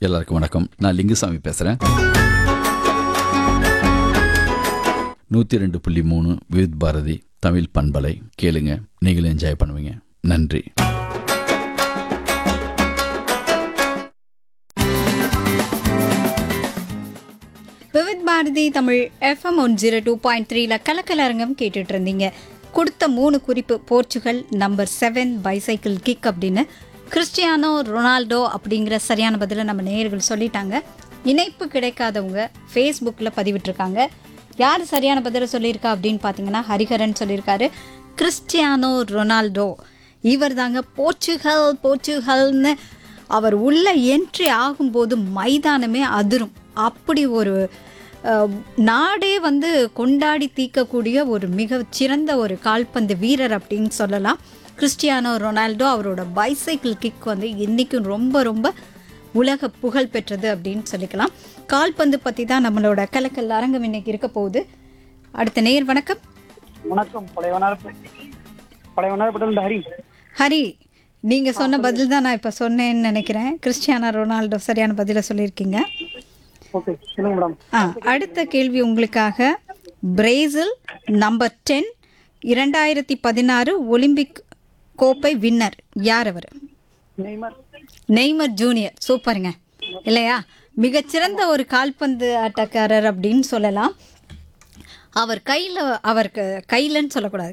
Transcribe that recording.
எல்லாருக்கும் வணக்கம் நான் லிங்குசாமி பேசுகிறேன் நூற்றி ரெண்டு புள்ளி மூணு விவித் பாரதி தமிழ் பண்பலை கேளுங்க நீங்களும் என்ஜாய் பண்ணுவீங்க நன்றி Vividh Bharati Tamil FM one zero two point த்ரீல கலக்கலரங்கம் கேட்டுட்டு இருந்தீங்க கொடுத்த மூணு குறிப்பு Portugal number seven bicycle kick அப்படின்னு கிறிஸ்டியானோ ரொனால்டோ அப்படிங்கிற சரியான பதிலை நம்ம நேயர்கள் சொல்லிட்டாங்க இணைப்பு கிடைக்காதவங்க ஃபேஸ்புக்கில் பதிவிட்டிருக்காங்க யார் சரியான பதிலை சொல்லியிருக்கா அப்படின்னு பார்த்தீங்கன்னா ஹரிஹரன் சொல்லியிருக்காரு கிறிஸ்டியானோ ரொனால்டோ இவர் தாங்க போர்ச்சுகல் போர்ச்சுகல்னு அவர் உள்ள என்ட்ரி ஆகும்போது மைதானமே அதிரும் அப்படி ஒரு அஹ், நாடே வந்து கொண்டாடி தீர்க்கக்கூடிய ஒரு மிக சிறந்த ஒரு கால்பந்து வீரர் அப்படின்னு சொல்லலாம் கிறிஸ்டியானோ ரொனால்டோ அவரோட பைசைக்கிள் கிக் வந்து இன்றைக்கும் ரொம்ப ரொம்ப உலக புகழ் பெற்றது அப்படின்னு சொல்லிக்கலாம் கால்பந்து பற்றி தான் நம்மளோட கலக்கல் அரங்கம் இன்னைக்கு இருக்க போகுது அடுத்த நேர் வணக்கம் வணக்கம் பழையவனார் பழையவனார்பட்டில் ஹரி ஹரி நீங்கள் சொன்ன பதில் தான் நான் இப்போ சொன்னேன்னு நினைக்கிறேன் கிறிஸ்டியானோ ரொனால்டோ சரியான பதிலை சொல்லியிருக்கீங்க ஓகே சொல்லுங்க மேடம் ஆ அடுத்த கேள்வி உங்களுக்காக பிரேசில் நம்பர் டென் இரண்டாயிரத்தி பதினாறு ஒலிம்பிக் கோப்பை வின்னர் யார் அவர் நெய்மர் நெய்மர் ஜூனியர் சூப்பருங்க இல்லையா மிகச்சிறந்த ஒரு கால்பந்து ஆட்டக்காரர் அப்படின்னு சொல்லலாம் அவர் கையில் அவருக்கு கையிலன்னு சொல்லக்கூடாது